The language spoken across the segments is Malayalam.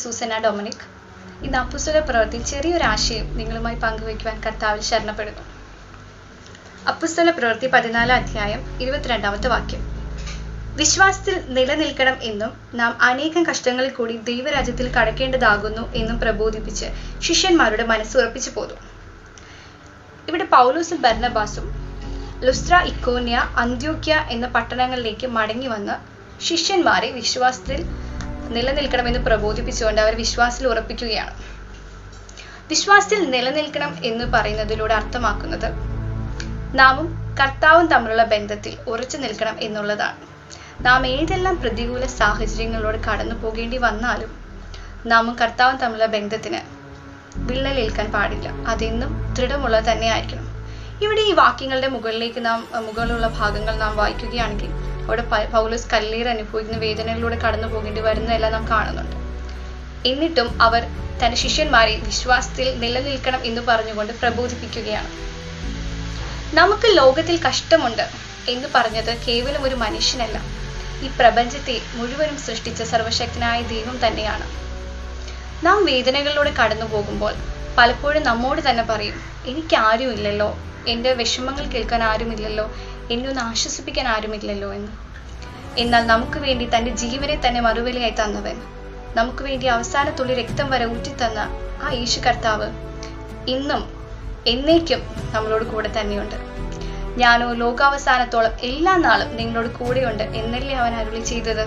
സൂസന ഡൊമിനിക് ഇന്ന് അപ്പുസ്തല പ്രവൃത്തി ചെറിയൊരു ആശയം നിങ്ങളുമായി പങ്കുവയ്ക്കുവാൻ കർത്താവിൽ ശരണപ്പെടുന്നു അപ്പുസ്തല പ്രവൃത്തി പതിനാലാം അധ്യായം ഇരുപത്തിരണ്ടാമത്തെ വാക്യം വിശ്വാസത്തിൽ നിലനിൽക്കണം എന്നും നാം അനേകം കഷ്ടങ്ങളിൽ കൂടി ദൈവരാജ്യത്തിൽ കടക്കേണ്ടതാകുന്നു എന്നും പ്രബോധിപ്പിച്ച് ശിഷ്യന്മാരുടെ മനസ്സ് ഉറപ്പിച്ചു പോന്നു ഇവിടെ പൗലോസും ബർണബാസും ലുസ്ത്ര ഇക്കോന്യ അന്ത്യോക്യ എന്ന പട്ടണങ്ങളിലേക്ക് മടങ്ങി വന്ന് ശിഷ്യന്മാരെ വിശ്വാസത്തിൽ നിലനിൽക്കണമെന്ന് പ്രബോധിപ്പിച്ചുകൊണ്ട് അവർ വിശ്വാസത്തിൽ ഉറപ്പിക്കുകയാണ് വിശ്വാസത്തിൽ നിലനിൽക്കണം എന്ന് പറയുന്നതിലൂടെ അർത്ഥമാക്കുന്നത് നാമും കർത്താവും തമ്മിലുള്ള ബന്ധത്തിൽ ഉറച്ചു നിൽക്കണം എന്നുള്ളതാണ് നാം ഏതെല്ലാം പ്രതികൂല സാഹചര്യങ്ങളിലൂടെ കടന്നു പോകേണ്ടി വന്നാലും നാമും കർത്താവും തമ്മിലുള്ള ബന്ധത്തിന് വിള്ളലേൽക്കാൻ പാടില്ല അതെന്നും ദൃഢമുള്ളത് തന്നെ ആയിരിക്കണം ഇവിടെ ഈ വാക്യങ്ങളുടെ മുകളിലേക്ക് നാം മുകളിലുള്ള ഭാഗങ്ങൾ നാം വായിക്കുകയാണെങ്കിൽ അവിടെ പ- പൗലോസ് കല്ലീർ അനുഭവിക്കുന്ന വേദനകളിലൂടെ കടന്നു പോകേണ്ടി വരുന്നതെല്ലാം നാം കാണുന്നുണ്ട് എന്നിട്ടും അവർ തന്റെ ശിഷ്യന്മാരെ വിശ്വാസത്തിൽ നിലനിൽക്കണം എന്ന് പറഞ്ഞുകൊണ്ട് പ്രബോധിപ്പിക്കുകയാണ് നമുക്ക് ലോകത്തിൽ കഷ്ടമുണ്ട് എന്ന് പറഞ്ഞത് കേവലം ഒരു മനുഷ്യനല്ല ഈ പ്രപഞ്ചത്തെ മുഴുവനും സൃഷ്ടിച്ച സർവശക്തനായ ദൈവം തന്നെയാണ് നാം വേദനകളിലൂടെ കടന്നു പോകുമ്പോൾ പലപ്പോഴും നമ്മോട് തന്നെ പറയും എനിക്ക് ആരുമില്ലല്ലോ എൻ്റെ വിഷമങ്ങൾ കേൾക്കാൻ ആരുമില്ലല്ലോ എന്നെ ഒന്ന് ആശ്വസിപ്പിക്കാൻ ആരുമില്ലല്ലോ എന്ന് എന്നാൽ നമുക്ക് വേണ്ടി തൻ്റെ ജീവനെ തന്നെ മറുവിലയായി തന്നവൻ നമുക്ക് വേണ്ടി അവസാന തുള്ളി രക്തം വരെ ഊറ്റിത്തന്ന ആ യേശു കർത്താവ് ഇന്നും എന്നേക്കും നമ്മളോട് കൂടെ തന്നെയുണ്ട് ഞാനോ ലോകാവസാനത്തോളം എല്ലാ നാളും നിങ്ങളോട് കൂടെയുണ്ട് എന്നല്ലേ അവൻ അരുളി ചെയ്തത്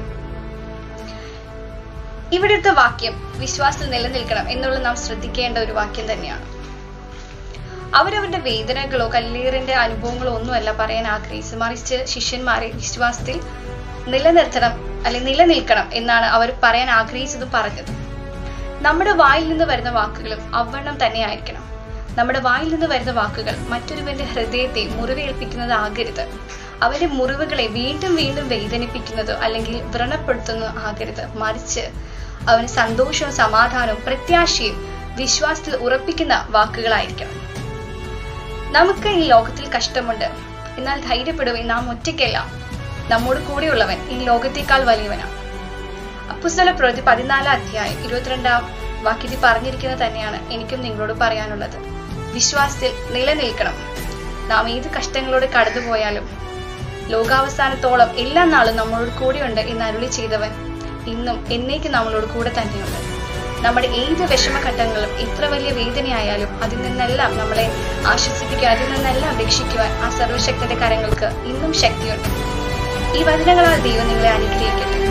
ഇവിടുത്തെ വാക്യം വിശ്വാസത്തിൽ നിലനിൽക്കണം എന്നുള്ളത് നാം ശ്രദ്ധിക്കേണ്ട ഒരു വാക്യം തന്നെയാണ് അവരവരുടെ വേദനകളോ കല്ലീറിന്റെ അനുഭവങ്ങളോ ഒന്നുമല്ല പറയാൻ ആഗ്രഹിച്ചത് മറിച്ച് ശിഷ്യന്മാരെ വിശ്വാസത്തിൽ നിലനിർത്തണം അല്ലെ നിലനിൽക്കണം എന്നാണ് അവർ പറയാൻ ആഗ്രഹിച്ചതും പറഞ്ഞത് നമ്മുടെ വായിൽ നിന്ന് വരുന്ന വാക്കുകളും അവണ്ണം തന്നെ ആയിരിക്കണം നമ്മുടെ വായിൽ നിന്ന് വരുന്ന വാക്കുകൾ മറ്റൊരുവന്റെ ഹൃദയത്തെ മുറിവേൽപ്പിക്കുന്നതാകരുത് അവന്റെ മുറിവുകളെ വീണ്ടും വീണ്ടും വേദനിപ്പിക്കുന്നതോ അല്ലെങ്കിൽ വ്രണപ്പെടുത്തുന്നതോ ആകരുത് മറിച്ച് അവന് സന്തോഷവും സമാധാനവും പ്രത്യാശയും വിശ്വാസത്തിൽ ഉറപ്പിക്കുന്ന വാക്കുകളായിരിക്കണം നമുക്ക് ഈ ലോകത്തിൽ കഷ്ടമുണ്ട് എന്നാൽ ധൈര്യപ്പെടുവേ നാം ഒറ്റയ്ക്കല്ല നമ്മോട് കൂടെയുള്ളവൻ ഈ ലോകത്തേക്കാൾ വലിയവനാണ് അപ്പുസ്തല പ്രവൃത്തി പതിനാലാം അധ്യായം ഇരുപത്തിരണ്ടാം വാക്യത്തിൽ പറഞ്ഞിരിക്കുന്നത് തന്നെയാണ് എനിക്കും നിങ്ങളോട് പറയാനുള്ളത് വിശ്വാസത്തിൽ നിലനിൽക്കണം നാം ഏത് കഷ്ടങ്ങളോട് കടന്നുപോയാലും ലോകാവസാനത്തോളം എല്ലാ നാളും നമ്മളോട് കൂടെയുണ്ട് എന്ന് അരുളി ചെയ്തവൻ ഇന്നും എന്നേക്ക് നമ്മളോട് കൂടെ തന്നെയുണ്ട് നമ്മുടെ ഏത് വിഷമഘട്ടങ്ങളും എത്ര വലിയ വേദനയായാലും അതിൽ നിന്നെല്ലാം നമ്മളെ ആശ്വസിപ്പിക്കാൻ അതിൽ നിന്നെല്ലാം രക്ഷിക്കുവാൻ ആ സർവശക്തന്റെ കരങ്ങൾക്ക് ഇന്നും ശക്തിയുണ്ട് ഈ വചനങ്ങളാൽ ദൈവം നിങ്ങളെ അനുഗ്രഹിക്കട്ടെ